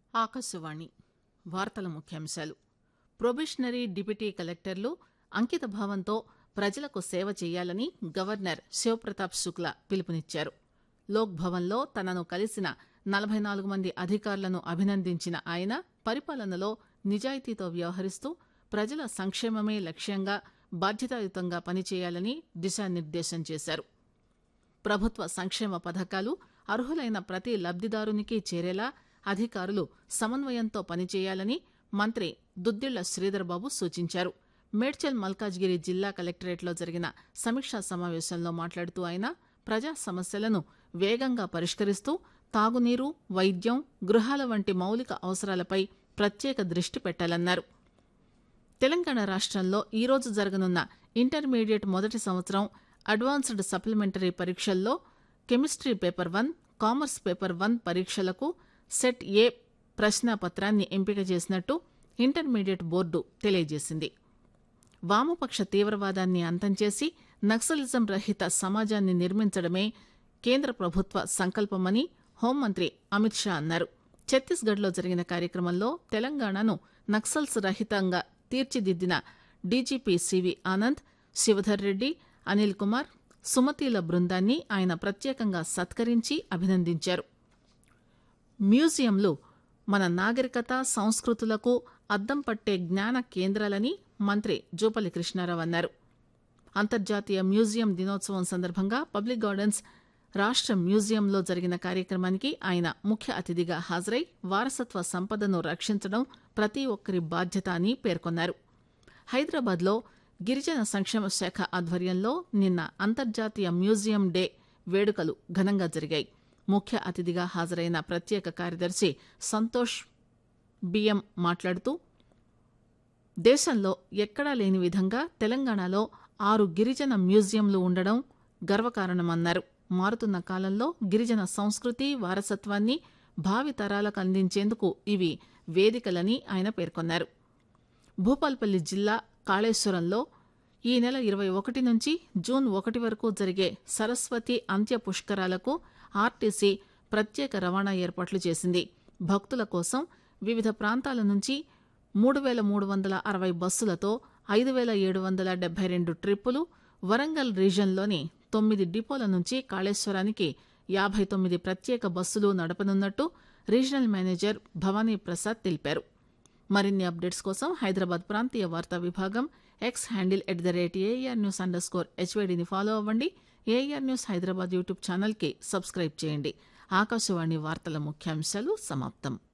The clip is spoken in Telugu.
ఆకాశవాణి వార్తల ముఖ్యాంశాలు ప్రొబేషనరీ డిప్యూటీ కలెక్టర్లు అంకిత భావంతో ప్రజలకు సేవ చేయాలని గవర్నర్ శివప్రతాప్ శుక్లా పిలుపునిచ్చారు లోక్ భవన్లో తనను కలిసిన నలబై నాలుగు మంది అధికారులను అభినందించిన ఆయన పరిపాలనలో నిజాయితీతో వ్యవహరిస్తూ ప్రజల సంక్షేమమే లక్ష్యంగా బాధ్యతాయుతంగా పనిచేయాలని దిశానిర్దేశం చేశారు ప్రభుత్వ సంక్షేమ పథకాలు అర్హులైన ప్రతి లబ్దిదారునికి చేరేలా అధికారులు సమన్వయంతో పనిచేయాలని మంత్రి దుద్దిళ్ల శ్రీధర్బాబు సూచించారు మేడ్చల్ మల్కాజ్గిరి జిల్లా కలెక్టరేట్లో జరిగిన సమీక్షా సమావేశంలో మాట్లాడుతూ ఆయన ప్రజా సమస్యలను వేగంగా పరిష్కరిస్తూ తాగునీరు వైద్యం గృహాల వంటి మౌలిక అవసరాలపై ప్రత్యేక దృష్టి పెట్టాలన్నారు తెలంగాణ రాష్టంలో ఈరోజు జరగనున్న ఇంటర్మీడియట్ మొదటి సంవత్సరం అడ్వాన్స్డ్ సప్లిమెంటరీ పరీక్షల్లో chemistry paper one commerce paper one పరీక్షలకు సెట్ ఏ ప్రశ్నాపత్రాన్ని ఎంపిక చేసినట్టు ఇంటర్మీడియట్ బోర్డు తెలియజేసింది వామపక్ష తీవ్రవాదాన్ని అంతం చేసి నక్సలిజం రహిత సమాజాన్ని నిర్మించడమే కేంద్ర ప్రభుత్వ సంకల్పమని హోంమంత్రి అమిత్ షా అన్నారు ఛత్తీస్గఢ్లో జరిగిన కార్యక్రమంలో తెలంగాణను నక్సల్స్ రహితంగా తీర్చిదిద్దిన డీజీపీ సివి ఆనంద్ శివధర్ రెడ్డి అనిల్ కుమార్ సుమతీల బృందాన్ని ఆయన ప్రత్యేకంగా సత్కరించి అభినందించారు మ్యూజియంలు మన నాగరికత సంస్కృతులకు అద్దం పట్టే జ్ఞాన కేంద్రాలని మంత్రి జూపల్లి కృష్ణారావు అన్నారు అంతర్జాతీయ మ్యూజియం దినోత్సవం సందర్భంగా పబ్లిక్ గార్డెన్స్ రాష్ట మ్యూజియంలో జరిగిన కార్యక్రమానికి ఆయన ముఖ్య అతిథిగా హాజరై వారసత్వ సంపదను రక్షించడం ప్రతి ఒక్కరి బాధ్యత అని పేర్కొన్నారు హైదరాబాద్లో గిరిజన సంక్షేమ శాఖ ఆధ్వర్యంలో నిన్న అంతర్జాతీయ మ్యూజియం డే వేడుకలు ఘనంగా జరిగాయి ముఖ్య అతిథిగా హాజరైన ప్రత్యేక కార్యదర్శి సంతోష్ బిఎం మాట్లాడుతూ దేశంలో ఎక్కడా లేని విధంగా తెలంగాణలో ఆరు గిరిజన మ్యూజియంలు ఉండడం గర్వకారణమన్నారు మారుతున్న కాలంలో గిరిజన సంస్కృతి వారసత్వాన్ని భావి తరాలకు అందించేందుకు ఇవి వేదికలని ఆయన పేర్కొన్నారు భూపాల్పల్లి జిల్లా కాళేశ్వరంలో ఈ నెల ఇరవై ఒకటి నుంచి జూన్ ఒకటి వరకు జరిగే సరస్వతి అంత్య పుష్కరాలకు ఆర్టీసీ ప్రత్యేక రవాణా ఏర్పాట్లు చేసింది భక్తుల కోసం వివిధ ప్రాంతాల నుంచి మూడు వేల మూడు వందల అరవై బస్సులతో ఐదు వేల ఏడు వందల డెబ్బై రెండు ట్రిప్పులు వరంగల్ రీజన్లోని తొమ్మిది డిపోల నుంచి కాళేశ్వరానికి యాభై తొమ్మిది ప్రత్యేక బస్సులు నడపనున్నట్టు రీజనల్ మేనేజర్ భవానీ ప్రసాద్ తెలిపారు మరిన్ని అప్డేట్స్ కోసం హైదరాబాద్ ప్రాంతీయ వార్తా విభాగం X handle at the rate AR news under score హెచ్వైడిని ఫాలో అవ్వండి ఏఆర్ న్యూస్ హైదరాబాద్ యూట్యూబ్ ఛానల్కి సబ్స్క్రైబ్ చేయండి ఆకాశవాణి వార్తల ముఖ్యాంశాలు సమాప్తం